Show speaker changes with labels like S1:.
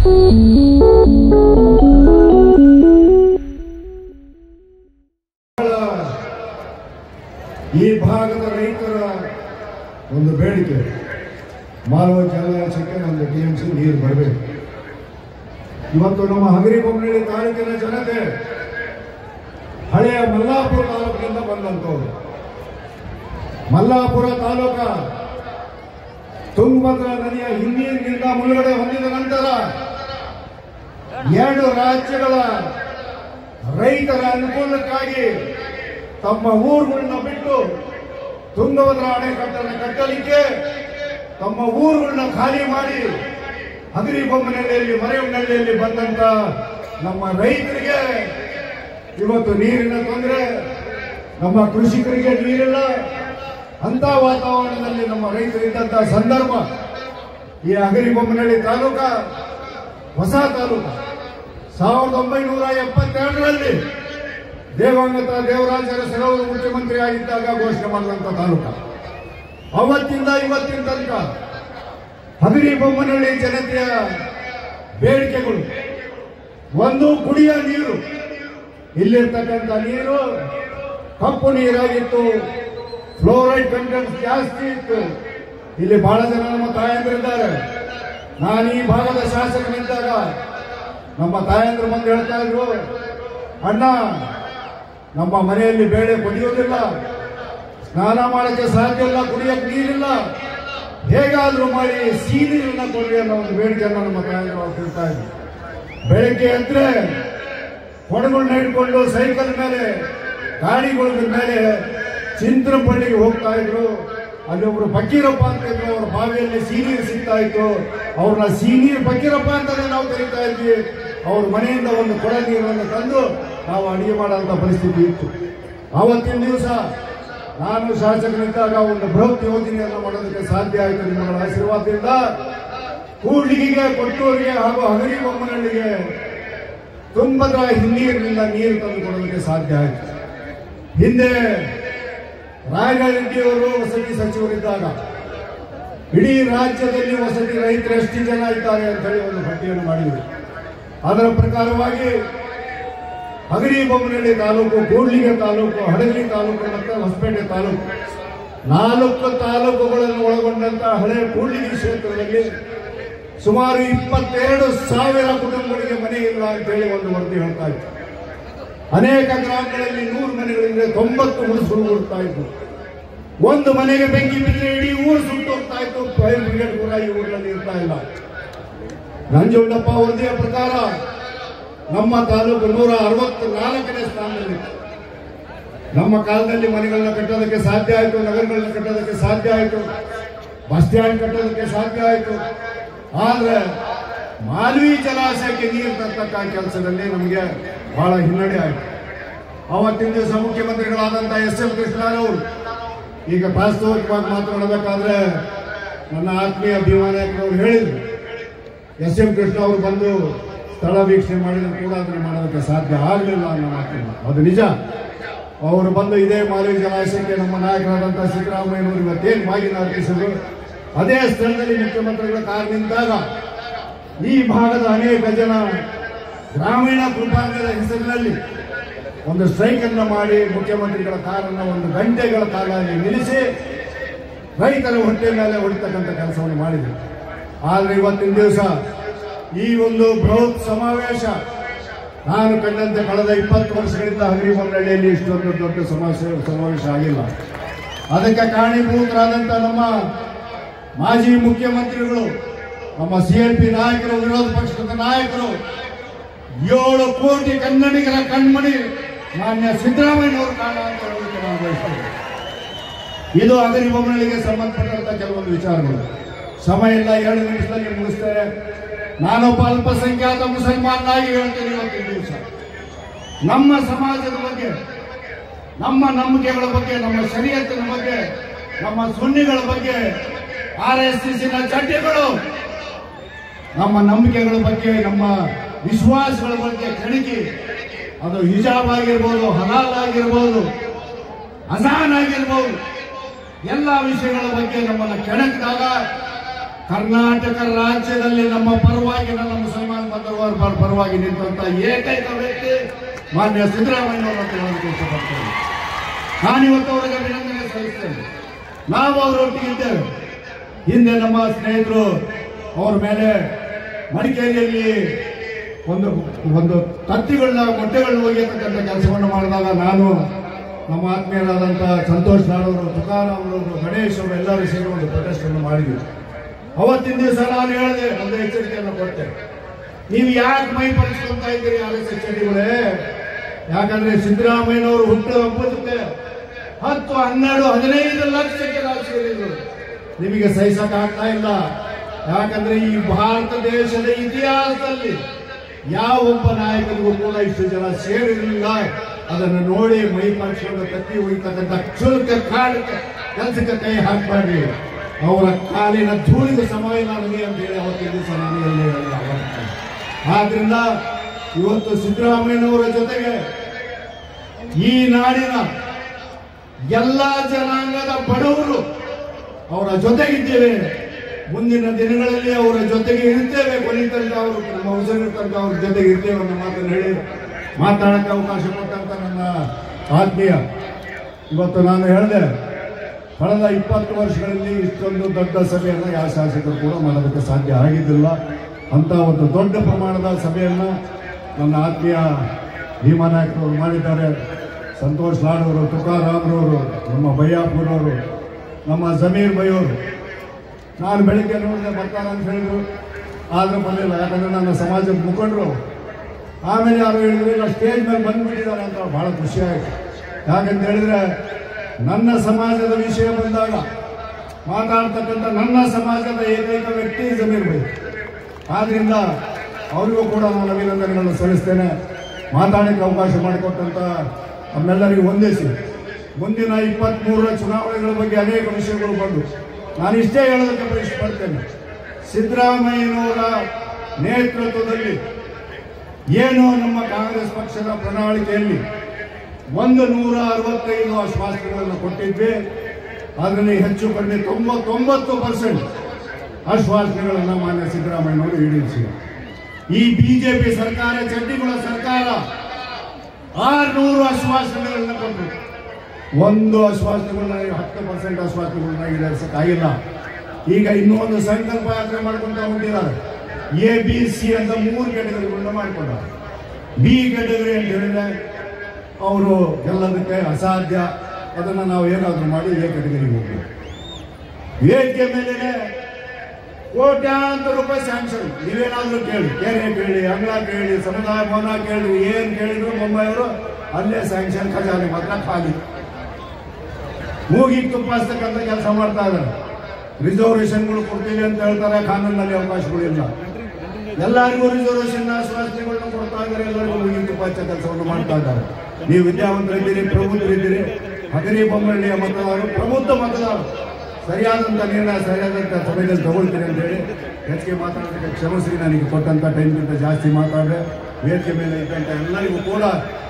S1: ಈ ಭಾಗದ ರೈತರ ಒಂದು ಬೇಡಿಕೆ ಮಾನವ ಜಲಾಶಯಕ್ಕೆ ಒಂದು ಟಿ ಎಂ ಸಿ ನೀರು ಬರಬೇಕು ಇವತ್ತು ನಮ್ಮ ಹಗರಿ ಬೊಮ್ಮನಹಳ್ಳಿ ತಾಲೂಕಿನ ಜನತೆ ಹಳೆಯ ಮಲ್ಲಾಪುರ ತಾಲೂಕಿನಿಂದ ಬಂದಂತವ್ರು ಮಲ್ಲಾಪುರ ತಾಲೂಕ ತುಂಗಭದ್ರಾ ನದಿಯ ಹಿನ್ನೀರಿನಿಂದ ಮುಳುಗಡೆ ಹೊಂದಿದ ನಂತರ ಎರಡು ರಾಜ್ಯಗಳ ರೈತರ ಅನುಕೂಲಕ್ಕಾಗಿ ತಮ್ಮ ಊರುಗಳನ್ನ ಬಿಟ್ಟು ತುಂಗಭದ್ರಾ ಅಣೆಕಟ್ಟನ್ನು ಕಟ್ಟಲಿಕ್ಕೆ ತಮ್ಮ ಊರುಗಳನ್ನ ಖಾಲಿ ಮಾಡಿ ಹಗರಿ ಬೊಮ್ಮನಹಳ್ಳಿಯಲ್ಲಿ ಮರೆಯನಹಳ್ಳಿಯಲ್ಲಿ ಬಂದಂತ ನಮ್ಮ ರೈತರಿಗೆ ಇವತ್ತು ನೀರಿನ ತೊಂದರೆ ನಮ್ಮ ಕೃಷಿಕರಿಗೆ ನೀರಿಲ್ಲ ಅಂತ ವಾತಾವರಣದಲ್ಲಿ ನಮ್ಮ ರೈತರಿದ್ದಂತ ಸಂದರ್ಭ ಈ ಹಗರಿ ಬೊಮ್ಮನಹಳ್ಳಿ ತಾಲೂಕ ಹೊಸ ತಾಲೂಕ ಸಾವಿರದ ಒಂಬೈನೂರ ಎಪ್ಪತ್ತೆರಡರಲ್ಲಿ ದೇವಂಗತ ದೇವರಾಜರ ಸೆಳವರು ಮುಖ್ಯಮಂತ್ರಿ ಆಗಿದ್ದಾಗ ಘೋಷಣೆ ಮಾಡಿದಂತ ತಾಲೂಕ ಅವತ್ತಿಂದ ಇವತ್ತಿನ ತನಕ ಹಗರಿ ಬೊಮ್ಮನಹಳ್ಳಿ ಜನತೆಯ ಬೇಡಿಕೆಗಳು ಒಂದು ಕುಡಿಯ ನೀರು ಇಲ್ಲಿರ್ತಕ್ಕಂಥ ನೀರು ಕಪ್ಪು ನೀರಾಗಿತ್ತು ಫ್ಲೋರೈಡ್ ಕಂಟೆಂಟ್ ಜಾಸ್ತಿ ಇತ್ತು ಇಲ್ಲಿ ಬಹಳ ಜನ ನಮ್ಮ ತಾಯಂದಿರಿದ್ದಾರೆ ನಾನು ಈ ಭಾಗದ ಶಾಸಕನಿದ್ದಾಗ ನಮ್ಮ ತಾಯಂದ್ರು ಬಂದು ಹೇಳ್ತಾ ಇದ್ರು ಅಣ್ಣ ನಮ್ಮ ಮನೆಯಲ್ಲಿ ಬೇಳೆ ಕುಡಿಯೋದಿಲ್ಲ ಸ್ನಾನ ಮಾಡಕ್ಕೆ ಸಾಧ್ಯ ಇಲ್ಲ ಕುಡಿಯಕ್ಕೆ ನೀರಿಲ್ಲ ಹೇಗಾದ್ರೂ ಮಾಡಿ ಸಿಹಿ ನೀರನ್ನ ಕೊಡ್ರಿ ಅನ್ನೋ ಒಂದು ಬೇಡಿಕೆಯನ್ನು ನಮ್ಮ ತಾಯಂದ್ರು ಹೇಳ್ತಾ ಇದ್ರು ಬೆಳಗ್ಗೆ ಎದ್ರೆ ಕೊಡಗಳನ್ನ ಹಿಡ್ಕೊಂಡು ಸೈಕಲ್ ಮೇಲೆ ಗಾಡಿಗಳ ಮೇಲೆ ಚಿಂತ್ರಪಳ್ಳಿಗೆ ಹೋಗ್ತಾ ಇದ್ರು ಅಲ್ಲಿ ಒಬ್ರು ಫಕೀರಪ್ಪ ಅಂತ ಇದ್ರು ಅವ್ರ ಬಾವಿಯಲ್ಲಿ ಸೀನೀರು ಸಿಗ್ತಾ ಇತ್ತು ಅವ್ರನ್ನ ಸೀನೀರ್ ಫಕೀರಪ್ಪ ಅಂತಾನೆ ನಾವು ಕರೀತಾ ಇದ್ವಿ ಅವ್ರ ಮನೆಯಿಂದ ಒಂದು ಕೊಡ ನೀರನ್ನು ತಂದು ನಾವು ಅಡಿಗೆ ಮಾಡೋಂಥ ಪರಿಸ್ಥಿತಿ ಇತ್ತು ಆವತ್ತಿನ ದಿವಸ ನಾನು ಶಾಸಕನಿದ್ದಾಗ ಒಂದು ಬೃಹತ್ ಯೋಜನೆಯನ್ನು ಮಾಡೋದಕ್ಕೆ ಸಾಧ್ಯ ಆಯಿತು ನಿಮ್ಮಗಳ ಆಶೀರ್ವಾದದಿಂದ ಕೂಡ್ಲಿಗಿಗೆ ಕೊಟ್ಟೂರಿಗೆ ಹಾಗೂ ಹಗರಿ ಬೊಮ್ಮನಹಳ್ಳಿಗೆ ತುಂಗಭದ್ರಾ ಹಿನ್ನೀರಿನಿಂದ ನೀರು ತಂದು ಕೊಡೋದಕ್ಕೆ ಸಾಧ್ಯ ಆಯಿತು ಹಿಂದೆ ರಾಯರೆಡ್ಡಿಯವರು ವಸತಿ ಸಚಿವರಿದ್ದಾಗ ಇಡೀ ರಾಜ್ಯದಲ್ಲಿ ವಸತಿ ರೈತರು ಎಷ್ಟು ಜನ ಇದ್ದಾರೆ ಅಂತ ಹೇಳಿ ಒಂದು ಪಟ್ಟಿಯನ್ನು ಮಾಡಿದರು ಅದರ ಪ್ರಕಾರವಾಗಿ ಹಗರಿ ಬೊಮ್ಮನಹಳ್ಳಿ ತಾಲೂಕು ಕೂಡ್ಲಿಗೆ ತಾಲೂಕು ಹಡಗಲಿ ತಾಲೂಕು ಮತ್ತು ಹೊಸಪೇಟೆ ತಾಲೂಕು ನಾಲ್ಕು ತಾಲೂಕುಗಳನ್ನು ಒಳಗೊಂಡಂತ ಹಳೆ ಕೂಡ್ಲಿಗಿ ಕ್ಷೇತ್ರದಲ್ಲಿ ಸುಮಾರು ಇಪ್ಪತ್ತೆರಡು ಸಾವಿರ ಕುಟುಂಬಗಳಿಗೆ ಮನೆ ಇಲ್ಲ ಅಂತೇಳಿ ಒಂದು ವರದಿ ಹೇಳ್ತಾ ಇತ್ತು ಅನೇಕ ಗ್ರಾಮಗಳಲ್ಲಿ ನೂರು ಮನೆಗಳಿಂದ ತೊಂಬತ್ತು ಹುಡುಸರು ಹುಡುಕ್ತಾ ಇತ್ತು ಒಂದು ಮನೆಗೆ ಬೆಂಕಿ ಬಿದ್ದರೆ ಇಡೀ ಊರು ಸುಟ್ಟು ಹೋಗ್ತಾ ಇತ್ತು ಫೈರ್ ಬ್ರಿಗೇಡ್ ಕೂಡ ಈ ಊರಿನಲ್ಲಿ ಇರ್ತಾ ಇಲ್ಲ ನಂಜುಂಡಪ್ಪ ವರದಿಯ ಪ್ರಕಾರ ನಮ್ಮ ತಾಲೂಕು ನೂರ ಅರವತ್ತು ನಾಲ್ಕನೇ ಸ್ಥಾನದಲ್ಲಿ ನಮ್ಮ ಕಾಲದಲ್ಲಿ ಮನೆಗಳನ್ನ ಕಟ್ಟೋದಕ್ಕೆ ಸಾಧ್ಯ ಆಯಿತು ನಗರಗಳನ್ನ ಕಟ್ಟೋದಕ್ಕೆ ಸಾಧ್ಯ ಆಯಿತು ಬಸ್ ಸ್ಟ್ಯಾಂಡ್ ಕಟ್ಟೋದಕ್ಕೆ ಸಾಧ್ಯ ಆಯಿತು ಆದ್ರೆ ಮಾಲ್ವಿ ಜಲಾಶಯಕ್ಕೆ ನೀರು ತರ್ತಕ್ಕ ಕೆಲಸದಲ್ಲಿ ನಮಗೆ ಬಹಳ ಹಿನ್ನಡೆ ಆಯಿತು ಅವತ್ತಿನ ದಿವಸ ಮುಖ್ಯಮಂತ್ರಿಗಳಾದಂಥ ಎಸ್ ಎಂ ಕೃಷ್ಣರವರು ಈಗ ಪ್ರಾಸ್ತಾವಿಕವಾಗಿ ಮಾತನಾಡಬೇಕಾದ್ರೆ ನನ್ನ ಆತ್ಮೀಯ ಭೀಮಾನಾಯಕರವರು ಹೇಳಿದ್ರು ಎಸ್ ಎಂ ಕೃಷ್ಣ ಅವರು ಬಂದು ಸ್ಥಳ ವೀಕ್ಷಣೆ ಮಾಡಿದ್ರು ಕೂಡ ಅದನ್ನು ಮಾಡೋದಕ್ಕೆ ಸಾಧ್ಯ ಆಗಲಿಲ್ಲ ಅನ್ನೋ ಮಾತನ್ನು ಅದು ನಿಜ ಅವರು ಬಂದು ಇದೇ ಮಾಲಿನ್ಯ ಜಲಾಶಯಕ್ಕೆ ನಮ್ಮ ನಾಯಕರಾದಂಥ ಸಿದ್ದರಾಮಯ್ಯನವರು ಇವತ್ತೇನು ಬಾಗಿನ ಅರ್ಪಿಸಿದ್ರು ಅದೇ ಸ್ಥಳದಲ್ಲಿ ಮುಖ್ಯಮಂತ್ರಿಗಳ ಕಾರ್ ನಿಂತಾಗ ಈ ಭಾಗದ ಅನೇಕ ಜನ ಗ್ರಾಮೀಣ ಕೃಪಾಂಗದ ಹೆಸರಿನಲ್ಲಿ ಒಂದು ಸ್ಟ್ರೈಕ್ ಅನ್ನು ಮಾಡಿ ಮುಖ್ಯಮಂತ್ರಿಗಳ ಕಾರನ್ನು ಒಂದು ಗಂಟೆಗಳ ಕಾಲ ಅಲ್ಲಿ ನಿಲ್ಲಿಸಿ ರೈತರ ಹೊಟ್ಟೆ ಮೇಲೆ ಹೊಡಿತಕ್ಕಂಥ ಕೆಲಸವನ್ನು ಮಾಡಿದರು ಆದರೆ ಇವತ್ತಿನ ದಿವಸ ಈ ಒಂದು ಬೃಹತ್ ಸಮಾವೇಶ ನಾನು ಕಂಡಂತೆ ಕಳೆದ ಇಪ್ಪತ್ತು ವರ್ಷಗಳಿಂದ ಹಗರಿ ಮಂಡಳಿಯಲ್ಲಿ ಇಷ್ಟೊಂದು ದೊಡ್ಡ ಸಮಾವೇಶ ಸಮಾವೇಶ ಆಗಿಲ್ಲ ಅದಕ್ಕೆ ಕಾರಣೀಭೂತರಾದಂಥ ನಮ್ಮ ಮಾಜಿ ಮುಖ್ಯಮಂತ್ರಿಗಳು ನಮ್ಮ ಸಿಎಲ್ಪಿ ನಾಯಕರು ವಿರೋಧ ಪಕ್ಷದ ನಾಯಕರು ಏಳು ಕೋಟಿ ಕನ್ನಡಿಗರ ಕಣ್ಮಣಿ ಮಾನ್ಯ ಸಿದ್ದರಾಮಯ್ಯನವರು ಕಾರಣ ಅಂತ ಹೇಳೋದಕ್ಕೆ ನಾನು ಬಯಸ್ತೇನೆ ಇದು ಅಗರಿ ಬೊಮ್ಮನಹಳ್ಳಿಗೆ ಸಂಬಂಧಪಟ್ಟಂತ ಕೆಲವೊಂದು ವಿಚಾರಗಳು ಸಮಯ ಇಲ್ಲ ಎರಡು ನಿಮಿಷದಲ್ಲಿ ಮುಗಿಸ್ತೇನೆ ನಾನೊಬ್ಬ ಅಲ್ಪಸಂಖ್ಯಾತ ಮುಸಲ್ಮಾನಾಗಿ ಹೇಳ್ತೇನೆ ಇವತ್ತಿನ ದಿವಸ ನಮ್ಮ ಸಮಾಜದ ಬಗ್ಗೆ ನಮ್ಮ ನಂಬಿಕೆಗಳ ಬಗ್ಗೆ ನಮ್ಮ ಶರೀಯತ್ತಿನ ಬಗ್ಗೆ ನಮ್ಮ ಸುನ್ನಿಗಳ ಬಗ್ಗೆ ಆರ್ ಎಸ್ ಎಸ್ಸಿನ ಚಡ್ಡಿಗಳು ನಮ್ಮ ನಂಬಿಕೆಗಳ ಬಗ್ಗೆ ನಮ್ಮ ವಿಶ್ವಾಸಗಳ ಬಗ್ಗೆ ಕೆಣಕಿ ಅದು ಹಿಜಾಬ್ ಆಗಿರ್ಬೋದು ಹಲಾಲ್ ಆಗಿರ್ಬೋದು ಅಜಾನ್ ಆಗಿರ್ಬೋದು ಎಲ್ಲ ವಿಷಯಗಳ ಬಗ್ಗೆ ನಮ್ಮನ್ನು ಕೆಣಕಿದಾಗ ಕರ್ನಾಟಕ ರಾಜ್ಯದಲ್ಲಿ ನಮ್ಮ ಪರವಾಗಿ ನನ್ನ ಮುಸಲ್ಮಾನ್ ಬಂಧುವರ ಪರ- ಪರವಾಗಿ ನಿಂತಂತ ಏಕೈಕ ವ್ಯಕ್ತಿ ಮಾನ್ಯ ಸಿದ್ದರಾಮಯ್ಯನವರು ಅಂತ ಹೇಳೋದಕ್ಕೆ ಇಷ್ಟಪಡ್ತೇನೆ ನಾನಿವತ್ತು ಅವರಿಗೆ ಅಭಿನಂದನೆ ಸಲ್ಲಿಸ್ತೇನೆ ನಾವು ಅವರೊಟ್ಟಿಗೆ ಇದ್ದೇವೆ ಹಿಂದೆ ನಮ್ಮ ಸ್ನೇಹಿತರು ಅವ್ರ ಮೇಲೆ ಮಡಿಕೇರಿಯಲ್ಲಿ ಒಂದು ಒಂದು ತತ್ತಿಗಳನ್ನ ಮೊಟ್ಟೆಗಳನ್ನ ಒಗೆಯತಕ್ಕಂಥ ಕೆಲಸವನ್ನು ಮಾಡಿದಾಗ ನಾನು ನಮ್ಮ ಆತ್ಮೀಯರಾದಂಥ ಸಂತೋಷ್ ನಾಡವರು ತುಕಾರಾಮರವರು ಗಣೇಶ್ ಅವರು ಎಲ್ಲರೂ ಸೇರಿ ಒಂದು ಪ್ರೊಟೆಸ್ಟ್ ಅನ್ನು ಮಾಡಿದ್ವಿ ಅವತ್ತಿನ ದಿವಸ ನಾನು ಹೇಳಿದೆ ಒಂದು ಎಚ್ಚರಿಕೆಯನ್ನು ಕೊಟ್ಟೆ ನೀವು ಯಾಕೆ ಮೈ ಪರಿಸ್ಕೊಂತ ಇದ್ದೀರಿ ಆರ್ ಎಸ್ ಎಚ್ ಯಾಕಂದ್ರೆ ಸಿದ್ದರಾಮಯ್ಯನವರು ಹುಟ್ಟು ಹಬ್ಬದಕ್ಕೆ ಹತ್ತು ಹನ್ನೆರಡು ಹದಿನೈದು ಲಕ್ಷಕ್ಕೆ ರಾಜಕೀಯರು ನಿಮಗೆ ಸಹಿಸಕ್ ಆಗ್ತಾ ಇಲ್ಲ ಯಾಕಂದ್ರೆ ಈ ಭಾರತ ದೇಶದ ಇತಿಹಾಸದಲ್ಲಿ ಯಾವೊಬ್ಬ ನಾಯಕನಿಗೂ ಕೂಡ ಇಷ್ಟು ಜನ ಸೇರಿರಲಿಲ್ಲ ಅದನ್ನು ನೋಡಿ ಮೈ ಪರಿಸ್ಕೊಂಡು ಕತ್ತಿ ಉಳಿತಕ್ಕಂಥ ಕ್ಷುಲ್ಕ ಕಾಲಕ್ಕೆ ಕೆಲಸಕ್ಕೆ ಕೈ ಹಾಕಬಾರ್ರಿ ಅವರ ಕಾಲಿನ ಧೂಳಿಗೆ ಸಮಯ ನನಗೆ ಅಂತ ಹೇಳಿ ಅವತ್ತಿನ ದಿವಸ ನಾನು ಎಲ್ಲಿ ಹೇಳಿಲ್ಲ ಅವತ್ತು. ಆದ್ರಿಂದ ಇವತ್ತು ಸಿದ್ದರಾಮಯ್ಯನವರ ಜೊತೆಗೆ ಈ ನಾಡಿನ ಎಲ್ಲ ಜನಾಂಗದ ಬಡವರು ಅವರ ಜೊತೆಗಿದ್ದೇವೆ ಮುಂದಿನ ದಿನಗಳಲ್ಲಿ ಅವರ ಜೊತೆಗೆ ಇರ್ತೇವೆ ಕೊನೆ ತನಕ ಅವರು ನಮ್ಮ ಉಸಿರಿನ ತನಕ ಅವ್ರ ಜೊತೆಗೆ ಇರ್ತೇವೆ ಅನ್ನೋ ಮಾತನ್ನು ಹೇಳಿ ಮಾತಾಡಕ್ಕೆ ಅವಕಾಶ ಕೊಟ್ಟಂತ ನನ್ನ ಆತ್ಮೀಯ ಇವತ್ತು ನಾನು ಹೇಳಿದೆ ಕಳೆದ ಇಪ್ಪತ್ತು ವರ್ಷಗಳಲ್ಲಿ ಇಷ್ಟೊಂದು ದೊಡ್ಡ ಸಭೆಯನ್ನು ಯಾವ ಶಾಸಕರು ಕೂಡ ಮಾಡೋದಕ್ಕೆ ಸಾಧ್ಯ ಆಗಿದ್ದಿಲ್ಲ ಅಂತ ಒಂದು ದೊಡ್ಡ ಪ್ರಮಾಣದ ಸಭೆಯನ್ನು ನನ್ನ ಆತ್ಮೀಯ ಭೀಮಾನಾಯಕರವರು ಮಾಡಿದ್ದಾರೆ ಸಂತೋಷ್ ಲಾಡವರು ತುಕಾರಾಮ್ರವರು ನಮ್ಮ ಬಯ್ಯಾಪುರವರು ನಮ್ಮ ಜಮೀರ್ ಬೈಯವರು ನಾನು ಬೆಳಿಗ್ಗೆ ನೋಡಿದೆ ಬರ್ತಾರೆ ಅಂತ ಹೇಳಿದ್ರು ಆದ್ರೂ ಬಂದಿಲ್ಲ ಯಾಕಂದ್ರೆ ನನ್ನ ಸಮಾಜದ ಮುಖಂಡರು ಆಮೇಲೆ ಯಾರು ಹೇಳಿದ್ರು ಇಲ್ಲ ಸ್ಟೇಜ್ ಮೇಲೆ ಬಂದ್ಬಿಟ್ಟಿದ್ದಾರೆ ಅಂತ ಬಹಳ ಖುಷಿ ಆಯ್ತು ಯಾಕಂತ ಹೇಳಿದ್ರೆ ನನ್ನ ಸಮಾಜದ ವಿಷಯ ಬಂದಾಗ ಮಾತಾಡ್ತಕ್ಕಂಥ ನನ್ನ ಸಮಾಜದ ಏಕೈಕ ವ್ಯಕ್ತಿ ಜಮೀರ್ ಬೈ ಆದ್ರಿಂದ ಅವರಿಗೂ ಕೂಡ ನಾನು ಅಭಿನಂದನೆಗಳನ್ನು ಸಲ್ಲಿಸ್ತೇನೆ ಮಾತಾಡಕ್ಕೆ ಅವಕಾಶ ಮಾಡಿಕೊಟ್ಟಂತ ನಮ್ಮೆಲ್ಲರಿಗೂ ವಂದಿಸಿ ಮುಂದಿನ ಇಪ್ಪತ್ಮೂರರ ಚುನಾವಣೆಗಳ ಬಗ್ಗೆ ಅನೇಕ ವಿಷಯಗಳು ಬಂದು ನಾನು ಇಷ್ಟೇ ಹೇಳೋದಕ್ಕೆ ಇಷ್ಟಪಡ್ತೇನೆ ಸಿದ್ದರಾಮಯ್ಯನವರ ನೇತೃತ್ವದಲ್ಲಿ ಏನು ನಮ್ಮ ಕಾಂಗ್ರೆಸ್ ಪಕ್ಷದ ಪ್ರಣಾಳಿಕೆಯಲ್ಲಿ ಒಂದು ನೂರ ಅರವತ್ತೈದು ಆಶ್ವಾಸನೆಗಳನ್ನು ಕೊಟ್ಟಿದ್ವಿ ಅದರಲ್ಲಿ ಹೆಚ್ಚು ಕಡಿಮೆ ತೊಂಬತ್ತೊಂಬತ್ತು ಪರ್ಸೆಂಟ್ ಆಶ್ವಾಸನೆಗಳನ್ನು ಮಾನ್ಯ ಸಿದ್ದರಾಮಯ್ಯನವರು ಈಡೇರಿಸಿದರು ಈ ಬಿಜೆಪಿ ಸರ್ಕಾರ ಚಡ್ಡಿಗಳ ಸರ್ಕಾರ ಆರ್ನೂರು ಆಶ್ವಾಸನೆಗಳನ್ನ ಕೊಟ್ಟರು ಒಂದು ಆಶ್ವಾಸನೆಗಳನ್ನ ಹತ್ತು ಪರ್ಸೆಂಟ್ ಆಶ್ವಾಸನೆಗಳನ್ನ ಈಡೇರಿಸಕ್ಕಾಗಿಲ್ಲ ಈಗ ಇನ್ನೂ ಒಂದು ಸಂಕಲ್ಪ ಯಾತ್ರೆ ಮಾಡ್ಕೊಂತ ಹೊಂಟಿದ್ದಾರೆ ಎ ಬಿ ಸಿ ಅಂತ ಮೂರು ಕೆಟಗರಿಗಳನ್ನ ಮಾಡ್ಕೊಂಡಾರೆ ಬಿ ಕೆಟಗರಿ ಅಂತ ಹೇಳಿದ್ರೆ ಅವರು ಗೆಲ್ಲೋದಕ್ಕೆ ಅಸಾಧ್ಯ ಅದನ್ನು ನಾವು ಏನಾದರೂ ಮಾಡಿ ಎ ಕೆಟಗರಿಗೆ ಹೋಗ್ಬೇಕು ವೇದಿಕೆ ಮೇಲೆ ಕೋಟ್ಯಾಂತರ ರೂಪಾಯಿ ಸ್ಯಾಂಕ್ಷನ್ ನೀವೇನಾದ್ರೂ ಕೇಳಿ ಕೆರೆ ಕೇಳಿ ಅಂಗಳ ಕೇಳಿ ಸಮುದಾಯ ಭವನ ಕೇಳಿ ಏನ್ ಕೇಳಿದ್ರು ಮುಂಬೈಯವರು ಅಲ್ಲೇ ಸ್ಯಾಂಕ್ಷನ್ ಖಜಾನೆ ಮಾತ್ರ ಖಾಲಿ ಮೂಗಿಗೆ ತುಪ್ಪ ಹಚ್ತಕ್ಕಂಥ ಕೆಲಸ ಮಾಡ್ತಾ ಇದ್ದಾರೆ ರಿಸರ್ವೇಷನ್ಗಳು ಕೊಡ್ತೀವಿ ಅಂತ ಹೇಳ್ತಾರೆ ಕಾನೂನಲ್ಲಿ ಅವಕಾಶಗಳಿಲ್ಲ ಎಲ್ಲರಿಗೂ ರಿಸರ್ವೇಷನ್ ಆಶ್ವಾಸನೆಗಳನ್ನ ಕೊಡ್ತಾ ಇದ್ದಾರೆ ಎಲ್ಲರಿಗೂ ಮೂಗಿಗೆ ತುಪ್ಪ ಹಚ್ಚೋ ಕೆಲಸವನ್ನು ಮಾಡ್ತಾ ಇದ್ದಾರೆ ನೀವು ವಿದ್ಯಾವಂತರಿದ್ದೀರಿ ಪ್ರಬುದ್ಧರಿದ್ದೀರಿ ಹಗರಿ ಬೊಮ್ಮಳ್ಳಿಯ ಮತದಾರರು ಪ್ರಬುದ್ಧ ಮತದಾರರು ಸರಿಯಾದಂಥ ನಿರ್ಣಯ ಸರಿಯಾದಂಥ ಸಮಯದಲ್ಲಿ ತಗೊಳ್ತೀನಿ ಅಂತ ಹೇಳಿ ಹೆಚ್ಚಿಗೆ ಮಾತಾಡೋದಕ್ಕೆ ಕ್ಷಮಿಸಿ ನನಗೆ ಕೊಟ್ಟಂತ ಟೈಮ್ಗಿಂತ ಜಾಸ್ತಿ ಮಾತಾಡಿದೆ ವೇದಿಕೆ ಮೇಲೆ ಇದ್ದಂಥ ಎಲ್ಲರಿಗೂ ಕೂಡ